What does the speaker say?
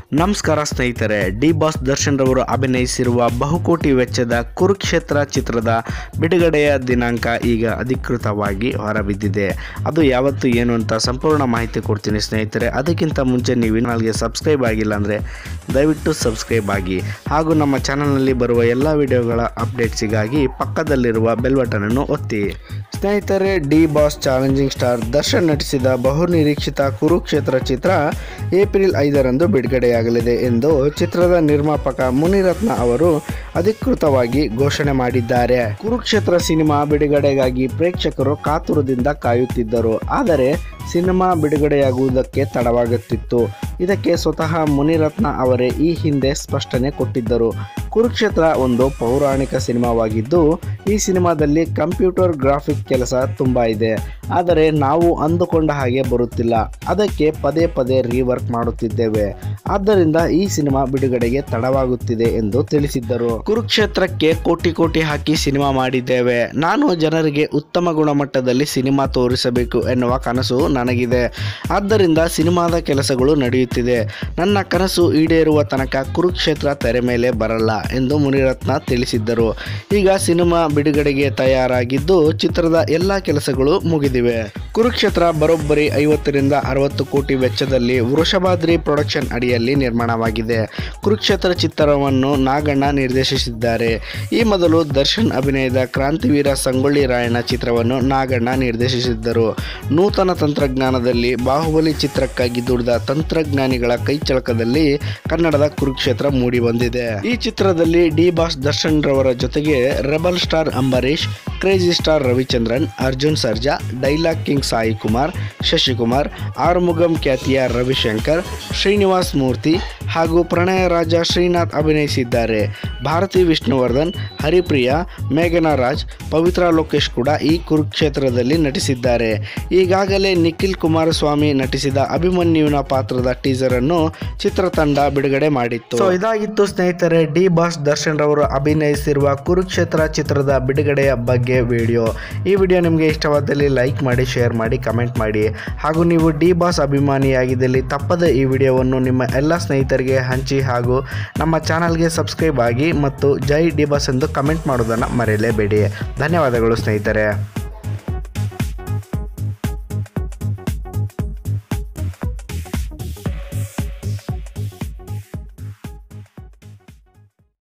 ನಮಸ್ಕಾರ ಸ್ನೇಹಿತರೆ D boss Darshan ರವರು ಅಭಿನಯಿಸಿರುವ ಬಹುಕೋಟಿ ವೆಚ್ಚದ ಕುರುಕ್ಷೇತ್ರ ಚಿತ್ರದ ಬಿಡುಗಡೆಯ ದಿನಾಂಕ ಈಗ ಅಧಿಕೃತವಾಗಿ ಹೊರಬಿದ್ದಿದೆ ಅದು ಯಾವತ್ತು ಏನು ಅಂತ ಸಂಪೂರ್ಣ ಮಾಹಿತಿ ಕೊಡ್ತೀನಿ ಸ್ನೇಹಿತರೆ ಅದಕ್ಕಿಂತ ಮುಂಚೆ ನೀವು ಚಾನಲ್ಗೆ ಸಬ್ಸ್ಕ್ರೈಬ್ ಆಗಿಲ್ಲ ಅಂದರೆ ದಯವಿಟ್ಟು ಸಬ್ಸ್ಕ್ರೈಬ್ ಆಗಿ ಹಾಗೂ ನಮ್ಮ ಚಾನಲ್ನಲ್ಲಿ ಬರುವ ಎಲ್ಲ ವಿಡಿಯೋಗಳ ಅಪ್ಡೇಟ್ಸಿಗಾಗಿ ಪಕ್ಕದಲ್ಲಿರುವ ಬೆಲ್ ಬಟನನ್ನು ಒತ್ತಿ ಸ್ನೇಹಿತರೆ D boss challenging star Darshan ನಟಿಸಿದ ಬಹುನಿರೀಕ್ಷಿತ ಕುರುಕ್ಷೇತ್ರ ಚಿತ್ರ ಏಪ್ರಿಲ್ ಐದರಂದು ಬಿಡುಗಡೆಯಾಗಲಿದೆ ಎಂದು ಚಿತ್ರದ ನಿರ್ಮಾಪಕ ಮುನಿರತ್ನ ಅವರು ಅಧಿಕೃತವಾಗಿ ಘೋಷಣೆ ಮಾಡಿದ್ದಾರೆ ಕುರುಕ್ಷೇತ್ರ ಸಿನಿಮಾ ಬಿಡುಗಡೆಗಾಗಿ ಪ್ರೇಕ್ಷಕರು ಕಾತುರದಿಂದ ಕಾಯುತ್ತಿದ್ದರು ಆದರೆ ಸಿನಿಮಾ ಬಿಡುಗಡೆಯಾಗುವುದಕ್ಕೆ ತಡವಾಗುತ್ತಿತ್ತು ಇದಕ್ಕೆ ಸ್ವತಃ ಮುನಿರತ್ನ ಅವರೇ ಈ ಹಿಂದೆ ಸ್ಪಷ್ಟನೆ ಕೊಟ್ಟಿದ್ದರು ಕುರುಕ್ಷೇತ್ರ ಒಂದು ಪೌರಾಣಿಕ ಸಿನಿಮಾವಾಗಿದ್ದು ಈ ಸಿನಿಮಾದಲ್ಲಿ ಕಂಪ್ಯೂಟರ್ ಗ್ರಾಫಿಕ್ ಕೆಲಸ ತುಂಬ ಇದೆ ಆದರೆ ನಾವು ಅಂದುಕೊಂಡ ಹಾಗೆ ಬರುತ್ತಿಲ್ಲ ಅದಕ್ಕೆ ಪದೇ ಪದೇ ರೀವರ್ಕ್ ಮಾಡುತ್ತಿದ್ದೇವೆ ಆದ್ದರಿಂದ ಈ ಸಿನಿಮಾ ಬಿಡುಗಡೆಗೆ ತಡವಾಗುತ್ತಿದೆ ಎಂದು ತಿಳಿಸಿದ್ದರು ಕುರುಕ್ಷೇತ್ರಕ್ಕೆ ಕೋಟಿ ಕೋಟಿ ಹಾಕಿ ಸಿನಿಮಾ ಮಾಡಿದ್ದೇವೆ ನಾನು ಜನರಿಗೆ ಉತ್ತಮ ಗುಣಮಟ್ಟದಲ್ಲಿ ಸಿನಿಮಾ ತೋರಿಸಬೇಕು ಎನ್ನುವ ಕನಸು ನನಗಿದೆ ಆದ್ದರಿಂದ ಸಿನಿಮಾದ ಕೆಲಸಗಳು ನಡೆಯುತ್ತಿದೆ ನನ್ನ ಕನಸು ಈಡೇರುವ ತನಕ ಕುರುಕ್ಷೇತ್ರ ತೆರೆ ಮೇಲೆ ಬರಲ್ಲ ಎಂದು ಮುನಿರತ್ನ ತಿಳಿಸಿದ್ದರು ಈಗ ಸಿನಿಮಾ ಬಿಡುಗಡೆಗೆ ತಯಾರಾಗಿದ್ದು ಚಿತ್ರದ ಎಲ್ಲ ಕೆಲಸಗಳು ಮುಗಿದಿವೆ ಕುರುಕ್ಷೇತ್ರ ಬರೋಬ್ಬರಿ ಐವತ್ತರಿಂದ ಅರವತ್ತು ಕೋಟಿ ವೆಚ್ಚದಲ್ಲಿ ವೃಷಭಾದ್ರಿ ಪ್ರೊಡಕ್ಷನ್ ಅಡಿಯಲ್ಲಿ ನಿರ್ಮಾಣವಾಗಿದೆ ಕುರುಕ್ಷೇತ್ರ ಚಿತ್ರವನ್ನು ನಾಗಣ್ಣ ನಿರ್ದೇಶಿಸಿದ್ದಾರೆ ಈ ಮೊದಲು ದರ್ಶನ್ ಅಭಿನಯದ ಕ್ರಾಂತಿವೀರ ಸಂಗೊಳ್ಳಿ ರಾಯಣ್ಣ ಚಿತ್ರವನ್ನು ನಾಗಣ್ಣ ನಿರ್ದೇಶಿಸಿದ್ದರು ನೂತನ ತಂತ್ರಜ್ಞಾನದಲ್ಲಿ ಬಾಹುಬಲಿ ಚಿತ್ರಕ್ಕಾಗಿ ದುಡಿದ ತಂತ್ರಜ್ಞಾನಿಗಳ ಕೈಚಳಕದಲ್ಲಿ ಕನ್ನಡದ ಕುರುಕ್ಷೇತ್ರ ಮೂಡಿಬಂದಿದೆ ಈ ಚಿತ್ರದಲ್ಲಿ ಡಿ ಬಾಸ್ ದರ್ಶನ್ ರವರ ಜೊತೆಗೆ rebel star Ambareesh crazy star Ravichandran Arjun Sarja dialogue king Sai Kumar Shashikumar Arumugam ಖ್ಯಾತಿಯ ರವಿಶಂಕರ್ ಶ್ರೀನಿವಾಸ್ ಮೂರ್ತಿ ಹಾಗೂ ಪ್ರಣಯ ರಾಜ ಶ್ರೀನಾಥ್ ಅಭಿನಯಿಸಿದ್ದಾರೆ ಭಾರತಿ ವಿಷ್ಣುವರ್ಧನ್ ಹರಿಪ್ರಿಯಾ ಮೇಘನಾ ರಾಜ್ ಪವಿತ್ರ ಲೋಕೇಶ್ ಕೂಡ ಈ ಕುರುಕ್ಷೇತ್ರದಲ್ಲಿ ನಟಿಸಿದ್ದಾರೆ ಈಗಾಗಲೇ ನಿಖಿಲ್ ಕುಮಾರಸ್ವಾಮಿ ನಟಿಸಿದ ಅಭಿಮನ್ಯುವಿನ ಪಾತ್ರದ ಟೀಸರ್ ಅನ್ನು ಚಿತ್ರತಂಡ ಬಿಡುಗಡೆ ಮಾಡಿತ್ತು ಸೊ ಇದಾಗಿತ್ತು ಸ್ನೇಹಿತರೆ ಡಿ ಬಾಸ್ ದರ್ಶನ್ ರವರು ಅಭಿನಯಿಸಿರುವ ಕುರುಕ್ಷೇತ್ರ ಚಿತ್ರದ ಬಿಡುಗಡೆಯ ಬಗ್ಗೆ ವಿಡಿಯೋ ಈ ವಿಡಿಯೋ ನಿಮಗೆ ಇಷ್ಟವಾದಲ್ಲಿ ಲೈಕ್ ಮಾಡಿ ಶೇರ್ ಮಾಡಿ ಕಮೆಂಟ್ ಮಾಡಿ ಹಾಗೂ ನೀವು ಡಿ ಬಾಸ್ ಅಭಿಮಾನಿಯಾಗಿದ್ದಲ್ಲಿ ತಪ್ಪದೆ ಈ ವಿಡಿಯೋವನ್ನು ನಿಮ್ಮ ಎಲ್ಲ ಸ್ನೇಹಿತರಿಗೆ ಹಂಚಿ ಹಾಗೂ ನಮ್ಮ ಚಾನಲ್ಗೆ ಸಬ್ಸ್ಕ್ರೈಬ್ ಆಗಿ ಮತ್ತು ಜೈ ಡಿ ಬಾಸ್ ಎಂದು ಕಮೆಂಟ್ ಮಾಡೋದನ್ನು ಮರೆಯಲೇಬೇಡಿ ಧನ್ಯವಾದಗಳು ಸ್ನೇಹಿತರೆ